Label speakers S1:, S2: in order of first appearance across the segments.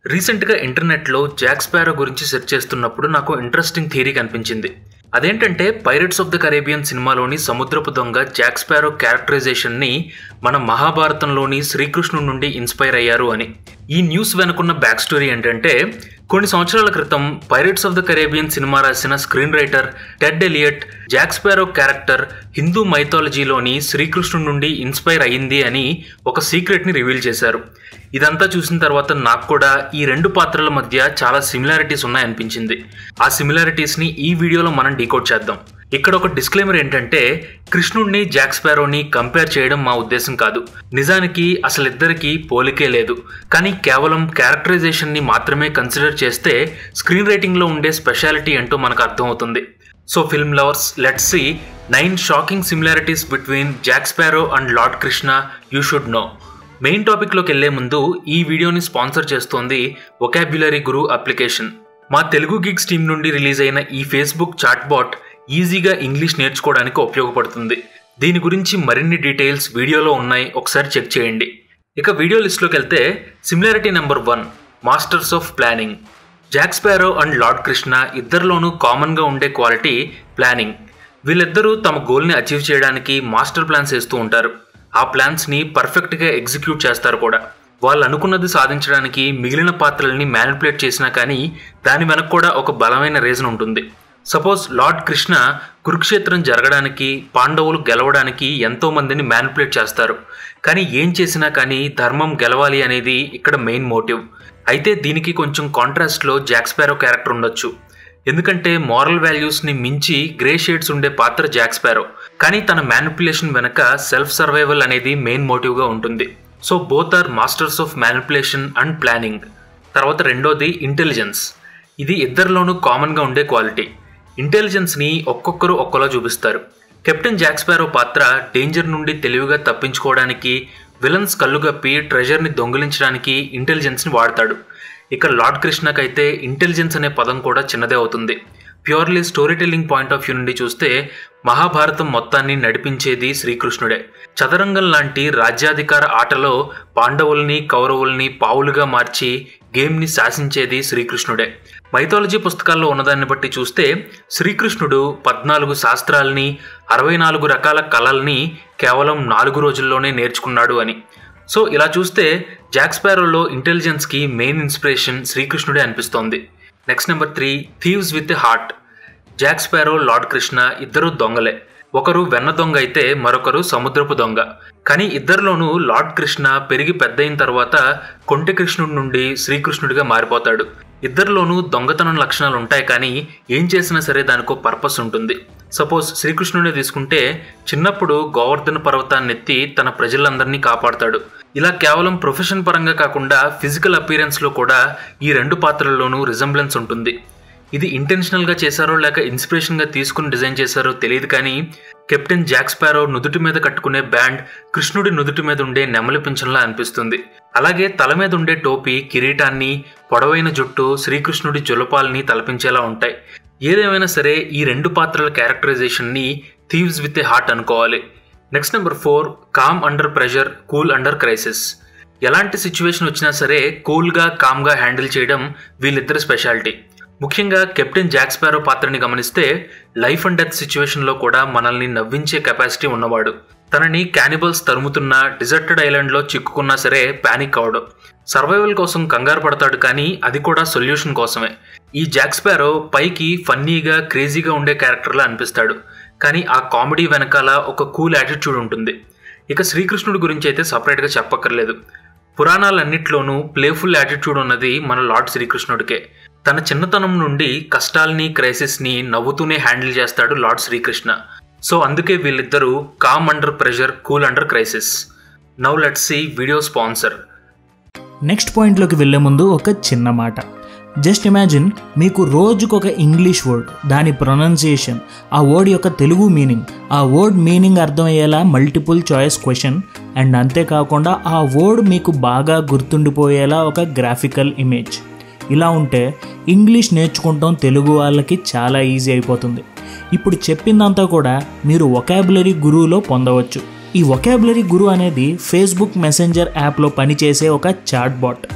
S1: రీసెంట్గా ఇంటర్నెట్లో Jack sparrow గురించి సెర్చ్ చేస్తున్నప్పుడు నాకు ఇంట్రెస్టింగ్ థియరీ కనిపించింది అదేంటంటే పైరట్స్ ఆఫ్ ద కరేబియన్ సినిమాలోని సముద్రపు దొంగ జాక్ స్పారో క్యారెక్టరైజేషన్ని మన మహాభారతంలోని శ్రీకృష్ణుడి నుండి ఇన్స్పైర్ అయ్యారు అని ఈ న్యూస్ వెనుకున్న బ్యాక్ స్టోరీ ఏంటంటే కొన్ని సంవత్సరాల క్రితం Pirates of the Caribbean cinema రాసిన screen writer Ted Elliott Jack Sparrow character Hindu మైథాలజీలోని శ్రీకృష్ణుడి నుండి ఇన్స్పైర్ అయ్యింది అని ఒక సీక్రెట్ని రివీల్ చేశారు ఇదంతా చూసిన తర్వాత నాకు కూడా ఈ రెండు పాత్రల మధ్య చాలా సిమిలారిటీస్ ఉన్నాయనిపించింది ఆ సిమిలారిటీస్ని ఈ వీడియోలో మనం డీకోడ్ చేద్దాం ఇక్కడ ఒక డిస్క్లైమర్ ఏంటంటే కృష్ణుడిని జాక్ స్పారోని కంపేర్ చేయడం మా ఉద్దేశం కాదు నిజానికి అసలు ఇద్దరికి పోలికే లేదు కానీ కేవలం క్యారెక్టరైజేషన్ని మాత్రమే కన్సిడర్ చేస్తే స్క్రీన్ రైటింగ్లో ఉండే స్పెషాలిటీ ఏంటో మనకు అర్థమవుతుంది so film lovers let's see nine shocking similarities between Jack Sparrow and Lord Krishna you should know main టాపిక్లోకి వెళ్లే ముందు ఈ వీడియోని స్పాన్సర్ చేస్తోంది ఒకాబ్యులరీ గురు అప్లికేషన్ మా తెలుగు గిగ్స్ టీం నుండి రిలీజ్ అయిన ఈ ఫేస్బుక్ చాట్ బాట్ ఈజీగా ఇంగ్లీష్ నేర్చుకోవడానికి ఉపయోగపడుతుంది దీని గురించి మరిన్ని డీటెయిల్స్ వీడియోలో ఉన్నాయి ఒకసారి చెక్ చేయండి ఇక వీడియో లిస్ట్లోకి వెళ్తే similarity number one masters of planning Jack Sparrow and Lord Krishna ఇద్దరిలోనూ కామన్గా ఉండే క్వాలిటీ ప్లానింగ్ వీళ్ళిద్దరూ తమ గోల్ని అచీవ్ చేయడానికి మాస్టర్ ప్లాన్స్ వేస్తూ ఉంటారు ఆ ప్లాన్స్ని పర్ఫెక్ట్గా ఎగ్జిక్యూట్ చేస్తారు కూడా వాళ్ళు అనుకున్నది సాధించడానికి మిగిలిన పాత్రల్ని మ్యానిపులేట్ చేసినా కానీ దాని వెనక కూడా ఒక బలమైన రీజన్ ఉంటుంది సపోజ్ లార్డ్ కృష్ణ కురుక్షేత్రం జరగడానికి పాండవులు గెలవడానికి ఎంతో మందిని మ్యానిపులేట్ చేస్తారు కానీ ఏం చేసినా కానీ ధర్మం గెలవాలి అనేది ఇక్కడ మెయిన్ మోటివ్ అయితే దీనికి కొంచెం కాంట్రాస్ట్లో జాక్స్పారో క్యారెక్టర్ ఉండొచ్చు ఎందుకంటే మారల్ వాల్యూస్ని మించి గ్రే షేడ్స్ ఉండే పాత్ర జాక్స్పారో కానీ తన మ్యానిపులేషన్ వెనక సెల్ఫ్ సర్వైవల్ అనేది మెయిన్ మోటివ్గా ఉంటుంది so both are masters of manipulation and planning తర్వాత రెండోది ఇంటెలిజెన్స్ ఇది ఇద్దరిలోనూ కామన్గా ఉండే క్వాలిటీ ఇంటెలిజెన్స్ని ఒక్కొక్కరు ఒక్కోలా చూపిస్తారు కెప్టెన్ జాక్స్పారో పాత్ర డేంజర్ నుండి తెలివిగా తప్పించుకోవడానికి విలన్స్ కళ్ళుగప్పి ట్రెజర్ని దొంగిలించడానికి ఇంటెలిజెన్స్ని వాడతాడు ఇక లార్డ్ కృష్ణకైతే ఇంటెలిజెన్స్ అనే పదం కూడా చిన్నదే అవుతుంది purely story telling point of view నుండి చూస్తే మహాభారతం మొత్తాన్ని నడిపించేది శ్రీకృష్ణుడే చదరంగం లాంటి రాజ్యాధికార ఆటలో పాండవుల్ని కౌరవుల్ని పావులుగా మార్చి గేమ్ని శాసించేది శ్రీకృష్ణుడే మైథాలజీ పుస్తకాల్లో ఉన్నదాన్ని బట్టి చూస్తే శ్రీకృష్ణుడు పద్నాలుగు శాస్త్రాల్ని అరవై నాలుగు రకాల కళల్ని కేవలం నాలుగు రోజుల్లోనే నేర్చుకున్నాడు అని సో ఇలా చూస్తే జాక్స్పారోలో ఇంటెలిజెన్స్కి మెయిన్ ఇన్స్పిరేషన్ శ్రీకృష్ణుడే అనిపిస్తోంది next number three thieves with heart Jack Sparrow Lord Krishna ఇద్దరు దొంగలే ఒకరు వెన్న దొంగ అయితే మరొకరు సముద్రపు దొంగ కానీ ఇద్దరిలోనూ లార్డ్ కృష్ణ పెరిగి పెద్దయిన తర్వాత కొంటె కృష్ణుడి నుండి శ్రీకృష్ణుడిగా మారిపోతాడు ఇద్దరిలోనూ దొంగతనం లక్షణాలు ఉంటాయి కానీ ఏం చేసినా సరే దానికో పర్పస్ ఉంటుంది సపోజ్ శ్రీకృష్ణుడిని తీసుకుంటే చిన్నప్పుడు గోవర్ధన పర్వతాన్ని ఎత్తి తన ప్రజలందరినీ కాపాడతాడు ఇలా కేవలం ప్రొఫెషన్ పరంగా కాకుండా ఫిజికల్ అపీరెన్స్లో కూడా ఈ రెండు పాత్రల్లోనూ రిజంబ్లెన్స్ ఉంటుంది ఇది ఇంటెన్షనల్గా చేశారో లేక ఇన్స్పిరేషన్గా తీసుకుని డిజైన్ చేశారో తెలియదు కానీ కెప్టెన్ జాక్ స్పారో నుదుటి మీద కట్టుకునే బ్యాండ్ కృష్ణుడి నుదుటి మీద ఉండే నెమలి పింఛన్లా అనిపిస్తుంది అలాగే తల మీద ఉండే టోపీ కిరీటాన్ని పొడవైన జుట్టు శ్రీకృష్ణుడి జులపాల్ని తలపించేలా ఉంటాయి ఏదేమైనా సరే ఈ రెండు పాత్రల క్యారెక్టరైజేషన్ని థీవ్స్ విత్ ఏ హార్ట్ అనుకోవాలి next number four calm under pressure cool under crisis ఎలాంటి సిచ్యువేషన్ వచ్చినా సరే కూల్గా కామ్గా హ్యాండిల్ చేయడం వీళ్ళిద్దరి స్పెషాలిటీ ముఖ్యంగా కెప్టెన్ జాక్స్పారో పాత్రని గమనిస్తే లైఫ్ అండ్ డెత్ సిచ్యువేషన్లో కూడా మనల్ని నవ్వించే కెపాసిటీ ఉన్నవాడు తనని క్యానిబల్స్ తరుముతున్న డిజర్టెడ్ ఐలాండ్లో చిక్కుకున్నా సరే ప్యానిక్ అవడం సర్వైవల్ కోసం కంగారు పడతాడు కానీ అది కూడా సొల్యూషన్ కోసమే ఈ జాక్స్పారో పైకి ఫన్నీగా క్రేజీగా ఉండే క్యారెక్టర్లా అనిపిస్తాడు కానీ ఆ కామెడీ వెనకాల ఒక కూల్ యాటిట్యూడ్ ఉంటుంది ఇక శ్రీకృష్ణుడి గురించి అయితే సపరేట్గా చెప్పక్కర్లేదు పురాణాలన్నిట్లోనూ ప్లేఫుల్ యాటిట్యూడ్ ఉన్నది మన లార్డ్ శ్రీకృష్ణుడికే తన చిన్నతనం నుండి కష్టాల్ని క్రైసిస్ని నవ్వుతూనే హ్యాండిల్ చేస్తాడు లార్డ్ శ్రీకృష్ణ సో అందుకే వీళ్ళిద్దరూ calm under pressure cool under crisis now let's see video sponsor
S2: next పాయింట్లోకి వెళ్ళే ముందు ఒక చిన్న మాట జస్ట్ ఇమాజిన్ మీకు రోజుకొక ఇంగ్లీష్ వర్డ్ దాని ప్రొనౌన్సియేషన్ ఆ వర్డ్ యొక్క తెలుగు మీనింగ్ ఆ వర్డ్ మీనింగ్ అర్థమయ్యేలా మల్టిపుల్ చాయిస్ క్వశ్చన్ అండ్ అంతేకాకుండా ఆ వర్డ్ మీకు బాగా గుర్తుండిపోయేలా ఒక గ్రాఫికల్ ఇమేజ్ ఇలా ఉంటే ఇంగ్లీష్ నేర్చుకుంటాం తెలుగు వాళ్ళకి చాలా ఈజీ అయిపోతుంది ఇప్పుడు చెప్పిందంతా కూడా మీరు ఒకాబులరీ గురువులో పొందవచ్చు ఈ ఒకాబులరీ గురు అనేది ఫేస్బుక్ మెసెంజర్ యాప్లో పనిచేసే ఒక చాట్ బాట్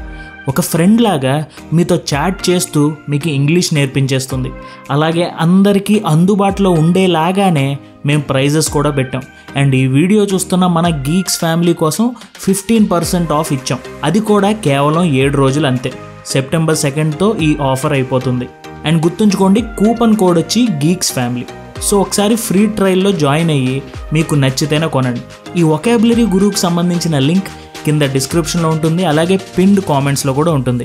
S2: ఒక ఫ్రెండ్ లాగా మీతో చాట్ చేస్తూ మీకు ఇంగ్లీష్ నేర్పించేస్తుంది అలాగే అందరికీ అందుబాటులో ఉండేలాగానే మేము ప్రైజెస్ కూడా పెట్టాం అండ్ ఈ వీడియో చూస్తున్న మన గీక్స్ ఫ్యామిలీ కోసం ఫిఫ్టీన్ పర్సెంట్ ఆఫ్ ఇచ్చాం అది కూడా కేవలం ఏడు రోజులు అంతే సెప్టెంబర్ సెకండ్తో ఈ ఆఫర్ అయిపోతుంది అండ్ గుర్తుంచుకోండి కూపన్ కోడ్ వచ్చి గీక్స్ ఫ్యామిలీ సో ఒకసారి ఫ్రీ ట్రయల్లో జాయిన్ అయ్యి మీకు నచ్చితేనే కొనండి ఈ ఒకాబులరీ గురువుకి సంబంధించిన లింక్ కింద డిస్క్రిప్షన్లో ఉంటుంది అలాగే పిన్డ్ కామెంట్స్లో కూడా ఉంటుంది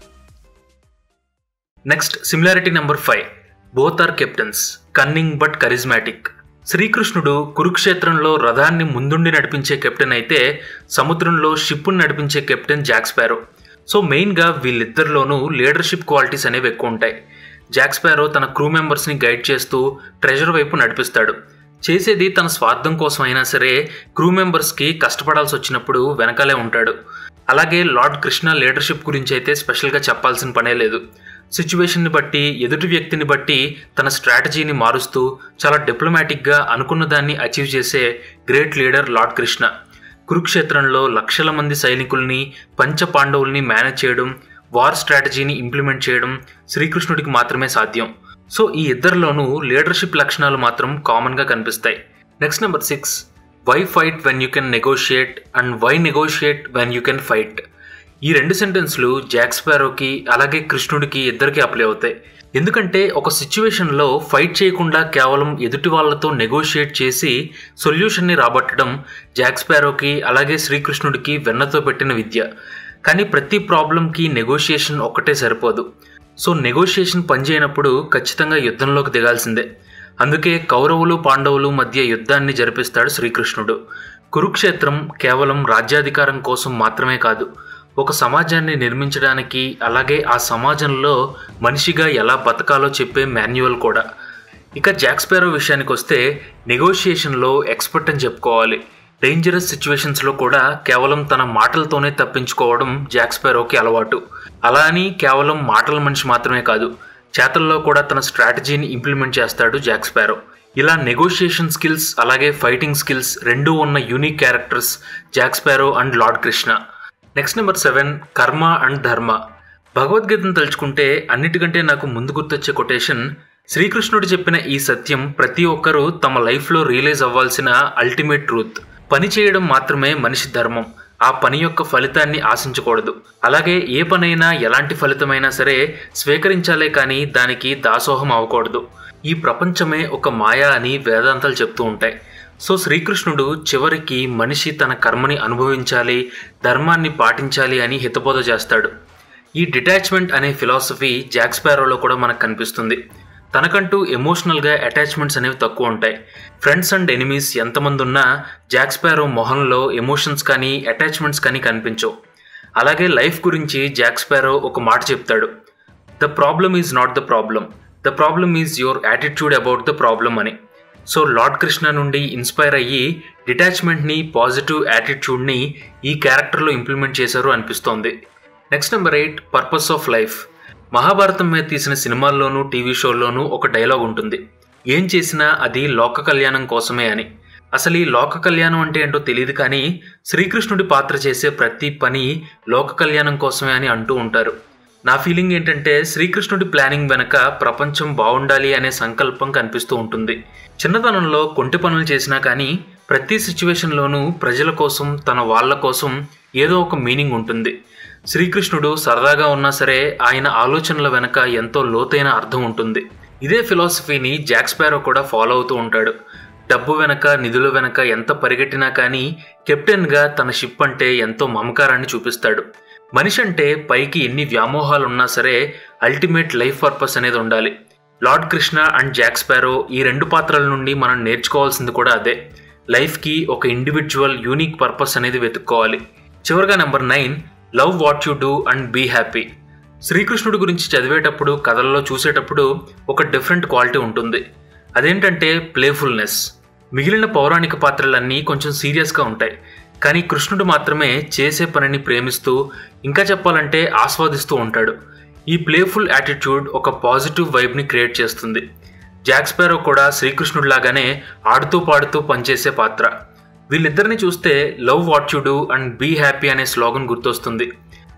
S1: next similarity number five both are captains cunning but charismatic శ్రీకృష్ణుడు కురుక్షేత్రంలో రథాన్ని ముందుండి నడిపించే కెప్టెన్ అయితే సముద్రంలో షిప్పును నడిపించే కెప్టెన్ జాక్స్పారో సో మెయిన్గా వీళ్ళిద్దరిలోనూ లీడర్షిప్ క్వాలిటీస్ అనేవి ఎక్కువ ఉంటాయి జాక్స్పారో తన క్రూ మెంబర్స్ని గైడ్ చేస్తూ ట్రెజర్ వైపు నడిపిస్తాడు చేసేది తన స్వార్థం కోసం అయినా సరే క్రూ మెంబర్స్కి కష్టపడాల్సి వచ్చినప్పుడు వెనకాలే ఉంటాడు అలాగే లార్డ్ కృష్ణ లీడర్షిప్ గురించి అయితే స్పెషల్గా చెప్పాల్సిన పనే లేదు సిచ్యువేషన్ని బట్టి ఎదుటి వ్యక్తిని బట్టి తన స్ట్రాటజీని మారుస్తూ చాలా డిప్లొమాటిక్గా అనుకున్న దాన్ని అచీవ్ చేసే గ్రేట్ లీడర్ లార్డ్ కృష్ణ కురుక్షేత్రంలో లక్షల మంది సైనికుల్ని పంచ పాండవుల్ని మేనేజ్ చేయడం వార్ స్ట్రాటజీని ఇంప్లిమెంట్ చేయడం శ్రీకృష్ణుడికి మాత్రమే సాధ్యం సో ఈ ఇద్దరిలోనూ లీడర్షిప్ లక్షణాలు మాత్రం కామన్గా కనిపిస్తాయి next number six why fight when you can negotiate and why negotiate when you can fight ఈ రెండు సెంటెన్స్లు జాక్స్పారోకి అలాగే కృష్ణుడికి ఇద్దరికి అప్లై అవుతాయి ఎందుకంటే ఒక సిచ్యువేషన్లో ఫైట్ చేయకుండా కేవలం ఎదుటి వాళ్ళతో నెగోషియేట్ చేసి సొల్యూషన్ని రాబట్టడం జాక్స్పారోకి అలాగే శ్రీకృష్ణుడికి వెన్నతో పెట్టిన విద్య కానీ ప్రతి ప్రాబ్లంకి నెగోషియేషన్ ఒక్కటే సరిపోదు సో నెగోషియేషన్ పనిచేయనప్పుడు ఖచ్చితంగా యుద్ధంలోకి దిగాల్సిందే అందుకే కౌరవులు పాండవులు మధ్య యుద్ధాన్ని జరిపిస్తాడు శ్రీకృష్ణుడు కురుక్షేత్రం కేవలం రాజ్యాధికారం కోసం మాత్రమే కాదు ఒక సమాజాన్ని నిర్మించడానికి అలాగే ఆ సమాజంలో మనిషిగా ఎలా బతకాలో చెప్పే మాన్యువల్ కూడా ఇక జాక్స్పారో విషయానికి వస్తే నెగోషియేషన్లో ఎక్స్పర్ట్ అని చెప్పుకోవాలి డేంజరస్ సిచ్యువేషన్స్లో కూడా కేవలం తన మాటలతోనే తప్పించుకోవడం జాక్స్పారోకి అలవాటు అలా అని కేవలం మాటల మనిషి మాత్రమే కాదు చేతల్లో కూడా తన స్ట్రాటజీని ఇంప్లిమెంట్ చేస్తాడు జాక్స్పారో ఇలా నెగోషియేషన్ స్కిల్స్ అలాగే ఫైటింగ్ స్కిల్స్ రెండూ ఉన్న unique characters Jack Sparrow and Lord Krishna next number seven karma and dharma భగవద్గీతను తలుచుకుంటే అన్నిటికంటే నాకు ముందు గుర్తొచ్చే కొటేషన్ శ్రీకృష్ణుడు చెప్పిన ఈ సత్యం ప్రతి ఒక్కరూ తమ లైఫ్లో రియలైజ్ అవ్వాల్సిన అల్టిమేట్ ట్రూత్ పని చేయడం మాత్రమే మనిషి ధర్మం ఆ పని యొక్క ఫలితాన్ని ఆశించకూడదు అలాగే ఏ పనైనా ఎలాంటి ఫలితమైనా సరే స్వీకరించాలే కానీ దానికి దాసోహం అవ్వకూడదు ఈ ప్రపంచమే ఒక మాయా అని వేదాంతాలు చెప్తూ ఉంటాయి సో శ్రీకృష్ణుడు చివరికి మనిషి తన కర్మని అనుభవించాలి ధర్మాన్ని పాటించాలి అని హితబోధ చేస్తాడు ఈ డిటాచ్మెంట్ అనే ఫిలాసఫీ జాక్స్పారోలో కూడా మనకు కనిపిస్తుంది తనకంటూ ఎమోషనల్గా అటాచ్మెంట్స్ అనేవి తక్కువ ఉంటాయి ఫ్రెండ్స్ అండ్ ఎనిమీస్ ఎంతమంది ఉన్నా జాక్స్పారో మొహంలో ఎమోషన్స్ కానీ అటాచ్మెంట్స్ కానీ కనిపించవు అలాగే లైఫ్ గురించి జాక్స్పారో ఒక మాట చెప్తాడు the problem is not the problem the problem is your attitude about the problem అని సో లార్డ్ కృష్ణ నుండి ఇన్స్పైర్ అయ్యి డిటాచ్మెంట్ని పాజిటివ్ యాటిట్యూడ్ని ఈ క్యారెక్టర్లో ఇంప్లిమెంట్ చేశారు అనిపిస్తోంది next number eight purpose of life Mahabharata మీద తీసిన సినిమాల్లోనూ టీవీ షోల్లోనూ ఒక డైలాగ్ ఉంటుంది ఏం చేసినా అది లోక కళ్యాణం కోసమే అని అసలు ఈ లోక కళ్యాణం అంటే ఏంటో తెలియదు కానీ శ్రీకృష్ణుడి పాత్ర చేసే ప్రతి పని లోక కళ్యాణం కోసమే అని అంటూ ఉంటారు నా ఫీలింగ్ ఏంటంటే శ్రీకృష్ణుడి ప్లానింగ్ వెనక ప్రపంచం బాగుండాలి అనే సంకల్పం కనిపిస్తూ ఉంటుంది చిన్నతనంలో కొంటి పనులు చేసినా కానీ ప్రతి సిచ్యువేషన్లోనూ ప్రజల కోసం తన వాళ్ళ కోసం ఏదో ఒక మీనింగ్ ఉంటుంది శ్రీకృష్ణుడు సరదాగా ఉన్నా సరే ఆయన ఆలోచనల వెనక ఎంతో లోతైన అర్థం ఉంటుంది ఇదే ఫిలాసఫీని జాక్స్పారో కూడా ఫాలో అవుతూ ఉంటాడు డబ్బు వెనక నిధుల వెనక ఎంత పరిగెట్టినా కానీ కెప్టెన్గా తన షిప్ అంటే ఎంతో మమకారాన్ని చూపిస్తాడు మనిషి అంటే పైకి ఎన్ని వ్యామోహాలు ఉన్నా సరే అల్టిమేట్ లైఫ్ పర్పస్ అనేది ఉండాలి లార్డ్ కృష్ణ అండ్ జాక్స్పారో ఈ రెండు పాత్రల నుండి మనం నేర్చుకోవాల్సింది కూడా అదే లైఫ్కి ఒక ఇండివిజువల్ యూనిక్ పర్పస్ అనేది వెతుక్కోవాలి చివరిగా number nine love what you do and be happy శ్రీకృష్ణుడి గురించి చదివేటప్పుడు కథల్లో చూసేటప్పుడు ఒక డిఫరెంట్ క్వాలిటీ ఉంటుంది అదేంటంటే ప్లేఫుల్నెస్ మిగిలిన పౌరాణిక పాత్రలన్నీ కొంచెం సీరియస్గా ఉంటాయి కానీ కృష్ణుడు మాత్రమే చేసే పనిని ప్రేమిస్తూ ఇంకా చెప్పాలంటే ఆస్వాదిస్తూ ఉంటాడు ఈ ప్లేఫుల్ యాటిట్యూడ్ ఒక పాజిటివ్ వైబ్ని క్రియేట్ చేస్తుంది జాక్స్పారో కూడా శ్రీకృష్ణుడిలాగానే ఆడుతూ పాడుతూ పనిచేసే పాత్ర వీళ్ళిద్దరిని చూస్తే love what you do and be happy అనే స్లోగన్ గుర్తొస్తుంది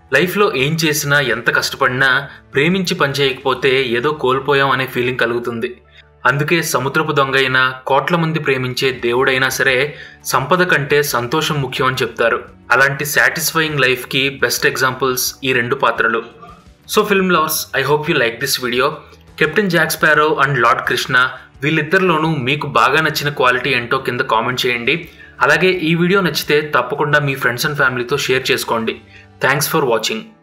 S1: లైఫ్లో ఏం చేసినా ఎంత కష్టపడినా ప్రేమించి పనిచేయకపోతే ఏదో కోల్పోయాం అనే ఫీలింగ్ కలుగుతుంది అందుకే సముద్రపు దొంగ అయినా కోట్ల మంది ప్రేమించే దేవుడైనా సరే సంపద కంటే సంతోషం ముఖ్యం అని చెప్తారు అలాంటి సాటిస్ఫైయింగ్ లైఫ్కి బెస్ట్ ఎగ్జాంపుల్స్ ఈ రెండు పాత్రలు so film lovers I hope you like this video captain Jack Sparrow and Lord Krishna వీళ్ళిద్దరిలోనూ మీకు బాగా నచ్చిన క్వాలిటీ ఏంటో కింద కామెంట్ చేయండి అలాగే ఈ వీడియో నచ్చితే తప్పకుండా మీ ఫ్రెండ్స్ అండ్ ఫ్యామిలీతో షేర్ చేసుకోండి థ్యాంక్స్ ఫర్ వాచింగ్